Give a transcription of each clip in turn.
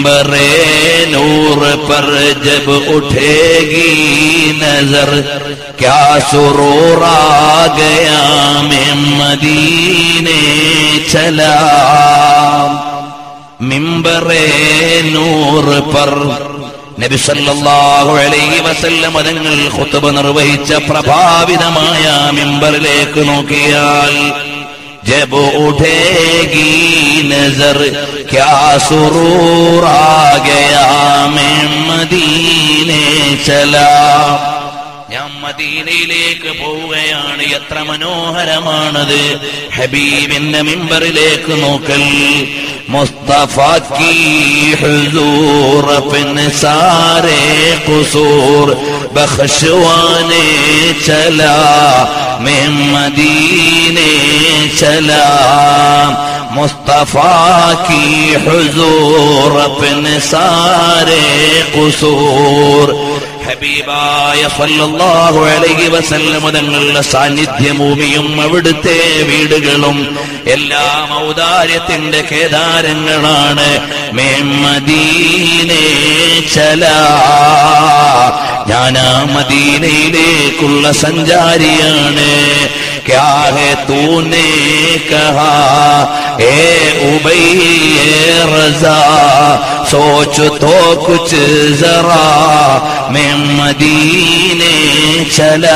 बरे नूर पर जब उठेगी नजर क्या सुरूर आ गया मैं मदीने चला മിമ്പറേ നൂറ് പർ നബി സല്ലല്ലാഹു അലൈഹി വസല്ലം തങ്ങൾ ഖുത്ബ നിർവഹിച്ച പ്രഭാവിതമായ മിമ്പറിലേക്ക് നോക്കിയാൽ जब उठेगी नजर क्या सुरूर आ गया मैं मदीने चला ഞാൻ മദീനയിലേക്ക് പോവുകയാണ് എത്ര മനോഹരമാണത് ഹബീബിന്റെ മിമ്പറിലേക്ക് നോക്കൽ മുസ്തഫ की हुजूर अपने सारे कसूर बख्शवाने चला मैं मदीने चला मुस्तफा की हुजूर अपने सारे कसूर ഹബീബായ സല്ലല്ലാഹു അലൈഹി വസല്ലം തങ്ങളുടെ സാന്നിധ്യഭൂമിയും അവിടുത്തെ വീടുകളും എല്ലാം ഔദാര്യത്തിന്റെ കേദാരങ്ങളാണ് മേമദീനേ ചല ഞാൻ ആ മദീനയിലേക്കുള്ള സഞ്ചാരിയാണ് क्या है तूने कहा ए उबई रजा सोच तो कुछ जरा मैं मदीने चला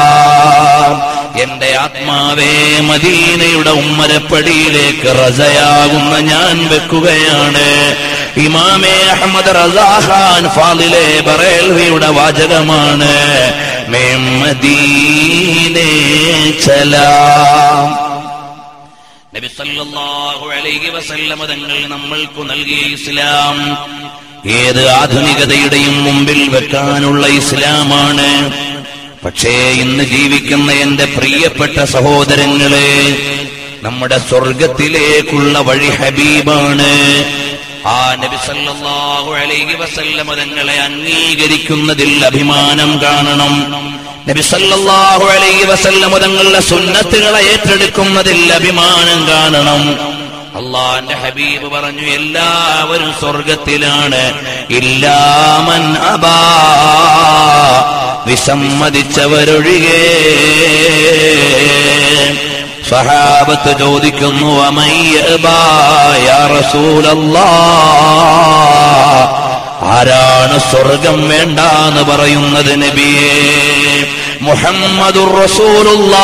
എന്റെ ആത്മാവേ മദീനയുടെ ഉമ്മരപ്പടിയിലേക്ക് റസയാകുന്ന ഞാൻ വെക്കുകയാണ് ഇമാമേ അഹമ്മദ് റസാഖാൻ ഫാദിലെ ബറേൽവിയുടെ വാചകമാണ് മേ മദീനേ ചലാം നബി സല്ലല്ലാഹു അലൈഹി വസല്ലമ തങ്ങൾ നമ്മൾക്ക് നൽകിയ ഇസ്ലാം ഏത് ആധുനികതയുടെയും മുമ്പിൽ വെക്കാനുള്ള ഇസ്ലാമാണ് പക്ഷേ ഇന്ന് ജീവിക്കുന്ന എന്റെ പ്രിയപ്പെട്ട സഹോദരങ്ങളെ നമ്മുടെ സ്വർഗത്തിലേക്കുള്ള വഴി ഹബീബാണ് ആ നബി സല്ലല്ലാഹു അലൈഹി വസല്ലമ തങ്ങളെ അംഗീകരിക്കുന്നതിൽ അഭിമാനം കാണണം നബി സല്ലല്ലാഹു അലൈഹി വസല്ലമ തങ്ങളുടെ സുന്നത്തുകളെ ഏറ്റെടുക്കുന്നതിൽ അഭിമാനം കാണണം അള്ളാന്റെ ഹബീബ് പറഞ്ഞു എല്ലാവരും സ്വർഗത്തിലാണ് ഇല്ലാമൻ അബാ വിസമ്മതിച്ചവരൊഴികെ സഹാബത്ത് ചോദിക്കുന്നു അമയ്യബായ റസൂലല്ലാ ആരാണ് സ്വർഗം വേണ്ടാന്ന് പറയുന്നത് നബിയേ മുഹമ്മദുർ റസൂലുള്ളാ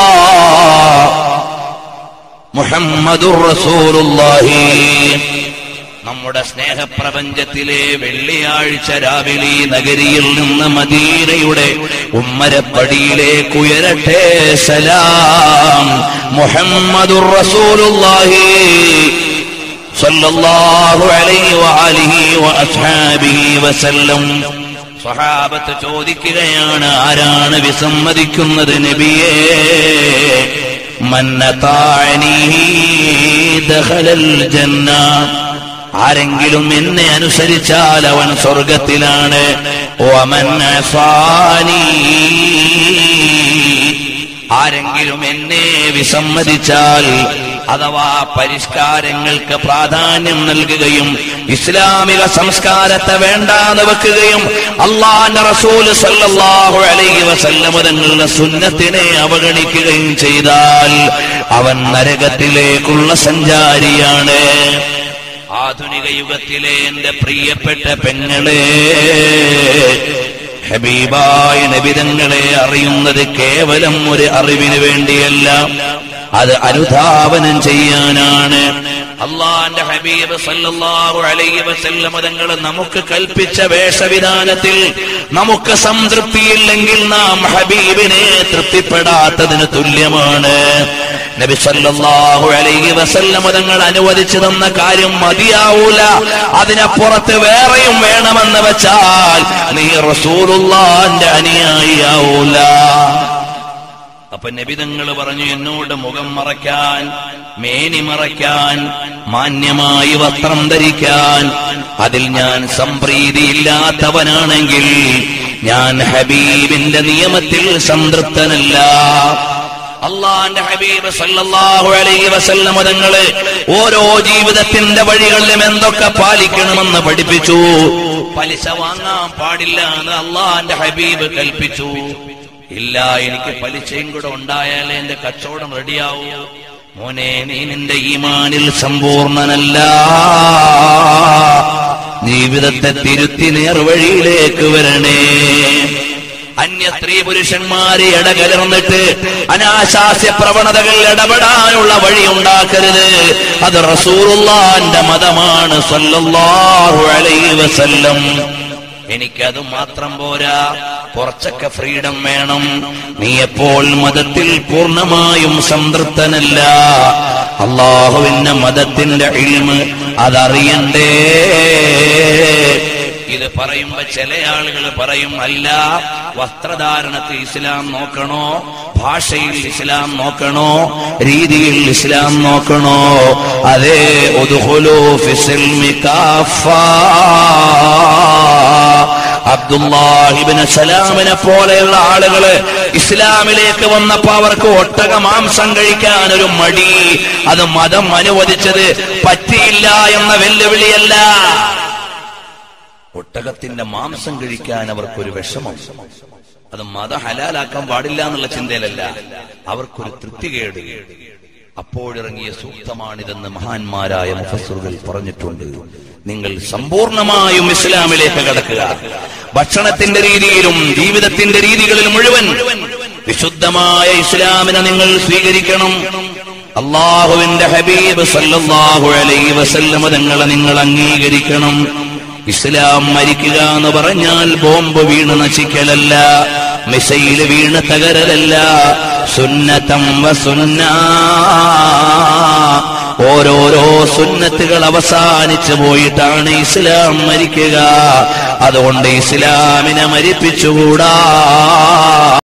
മുഹമ്മദുർ റസൂലുള്ളാഹി നമ്മുടെ സ്നേഹപ്രപഞ്ചത്തിലെ വെള്ളിയാഴ്ച രാവിലെ ഈ നഗരിയിൽ നിന്ന് മദീനയുടെ ഉമ്മരപ്പടിയിലേക്ക് ഉയരട്ടെ സലാം മുഹമ്മദുർ റസൂലുള്ളാഹി സല്ലല്ലാഹു അലൈഹി വആലിഹി വഅസ്ഹാബിഹി വസല്ലം സ്വഹാബത്ത് ചോദിക്കുകയാണ് ആരാണ് വിസമ്മതിക്കുന്നത് നബിയേ മന്നതാനി ദഖലൽ ജന്ന ആരെങ്കിലും എന്നെ അനുസരിച്ചാൽ അവൻ സ്വർഗത്തിലാണ് വമൻ അസാനി ആരെങ്കിലും എന്നെ വിസമ്മതിച്ചാൽ അഥവാ പരിഷ്കാരങ്ങൾക്ക് പ്രാധാന്യം നൽകുകയും ഇസ്ലാമിക സംസ്കാരത്തെ വേണ്ടാന്ന് വെക്കുകയും അള്ളാന്റെ റസൂൽ സല്ലല്ലാഹു അലൈഹി വസല്ലമ തങ്ങളുടെ സുന്നത്തിനെ അവഗണിക്കുകയും ചെയ്താൽ അവൻ നരകത്തിലേക്കുള്ള സഞ്ചാരിയാണ് ആധുനിക യുഗത്തിലെ എന്റെ പ്രിയപ്പെട്ട പെങ്ങളെ ഹബീബായ നബിതങ്ങളെ അറിയുന്നത് കേവലം ഒരു അറിവിന് വേണ്ടിയല്ല അത് അനുധാവനം ചെയ്യാനാണ് അള്ളാന്റെ ഹബീബ് സല്ലല്ലാഹു അലൈഹി വസല്ലം തങ്ങൾ നമുക്ക് കൽപ്പിച്ച വേഷവിധാനത്തിൽ നമുക്ക് സംതൃപ്തിയില്ലെങ്കിൽ നാം ഹബീബിനെ തൃപ്തിപ്പെടാത്തതിന് തുല്യമാണ് നബി സല്ലല്ലാഹു അലൈഹി വസല്ലം തങ്ങൾ അനുവദിച്ചു തന്ന കാര്യം മതിയാവൂല അതിനപ്പുറത്ത് വേറെയും വേണമെന്ന് വെച്ചാൽ നീ റസൂലുള്ളാന്റെ അനുയായിയാവൂല അപ്പൊ നബിതങ്ങൾ പറഞ്ഞു എന്നോട് മുഖം മറയ്ക്കാൻ മേനി മറയ്ക്കാൻ മാന്യമായി വസ്ത്രം ധരിക്കാൻ അതിൽ ഞാൻ സംപ്രീതിയില്ലാത്തവനാണെങ്കിൽ ഞാൻ ഹബീബിന്റെ നിയമത്തിൽ സംതൃപ്തനല്ല അള്ളാന്റെ ഹബീബ് സല്ലല്ലാഹു അലൈഹി വസല്ലം തങ്ങള് ഓരോ ജീവിതത്തിന്റെ വഴികളിലും എന്തൊക്കെ പാലിക്കണമെന്ന് പഠിപ്പിച്ചു പലിശ വാങ്ങാൻ പാടില്ല എന്ന് അള്ളാന്റെ ഹബീബ് കൽപ്പിച്ചു ഇല്ല എനിക്ക് പലിശയും കൂടെ ഉണ്ടായാലേ എന്റെ കച്ചവടം റെഡിയാവൂ മോനെ നീ നിന്റെ ഈമാനിൽ സമ്പൂർണനല്ല ജീവിതത്തെ തിരുത്തി നേർവഴിയിലേക്ക് വരണേ അന്യ സ്ത്രീ പുരുഷന്മാരെ ഇടകലർന്നിട്ട് അനാശാസ്യ പ്രവണതകൾ ഇടപെടാനുള്ള വഴി ഉണ്ടാക്കരുത് അത് റസൂറുള്ളാന്റെ മതമാണ് സല്ലല്ലാഹു അലൈഹി വസല്ലം എനിക്കത് മാത്രം പോരാ കുറച്ചൊക്കെ ഫ്രീഡം വേണം നീ എപ്പോൾ മതത്തിൽ പൂർണ്ണമായും സംതൃപ്തനല്ല അള്ളാഹുവിന്റെ മതത്തിന്റെ ഇൽമ് അതറിയണ്ടേ ഇത് പറയുമ്പോ ചില ആളുകൾ പറയും അല്ല വസ്ത്രധാരണത്തിൽ ഇസ്ലാം നോക്കണോ ഭാഷയിൽ ഇസ്ലാം നോക്കണോ രീതിയിൽ ഇസ്ലാം നോക്കണോ അതേ ഉദ്ഖുലൂ ഫിസ്ഇൽമി കാഫാ അബ്ദുല്ലാഹിബിന് സലാമിനെ പോലെയുള്ള ആളുകള് ഇസ്ലാമിലേക്ക് വന്നപ്പോ അവർക്ക് ഒട്ടക മാംസം കഴിക്കാൻ ഒരു മടി അത് മതം അനുവദിച്ചത് പറ്റിയില്ല എന്ന വെല്ലുവിളിയല്ല ഒട്ടകത്തിന്റെ മാംസം കഴിക്കാൻ അവർക്കൊരു വിഷമം അത് മത ഹലാലാക്കാൻ പാടില്ല എന്നുള്ള ചിന്തയിലല്ല അവർക്കൊരു തൃപ്തികേട് അപ്പോഴിറങ്ങിയ സൂക്തമാണിതെന്ന് മഹാന്മാരായ മുഫസ്സുകൾ പറഞ്ഞിട്ടുണ്ട് നിങ്ങൾ സമ്പൂർണമായും ഇസ്ലാമിലേക്ക് കടക്കുക ഭക്ഷണത്തിന്റെ രീതിയിലും ജീവിതത്തിന്റെ രീതികളിൽ മുഴുവൻ വിശുദ്ധമായ ഇസ്ലാമിനെ നിങ്ങൾ സ്വീകരിക്കണം അള്ളാഹുവിന്റെ ഹബീബ് സല്ലല്ലാഹു അലൈഹി വസല്ലമ തങ്ങളെ നിങ്ങൾ അംഗീകരിക്കണം ഇസ്ലാം മരിക്കുക എന്ന് പറഞ്ഞാൽ ബോംബ് വീണ് നശിക്കലല്ല മിസൈല് വീണ് തകരലല്ല സുന്നത്തം വസുന്ന ഓരോരോ സുന്നത്തുകൾ അവസാനിച്ചു പോയിട്ടാണ് ഇസ്ലാം മരിക്കുക അതുകൊണ്ട് ഇസ്ലാമിനെ മരിപ്പിച്ചുകൂടാ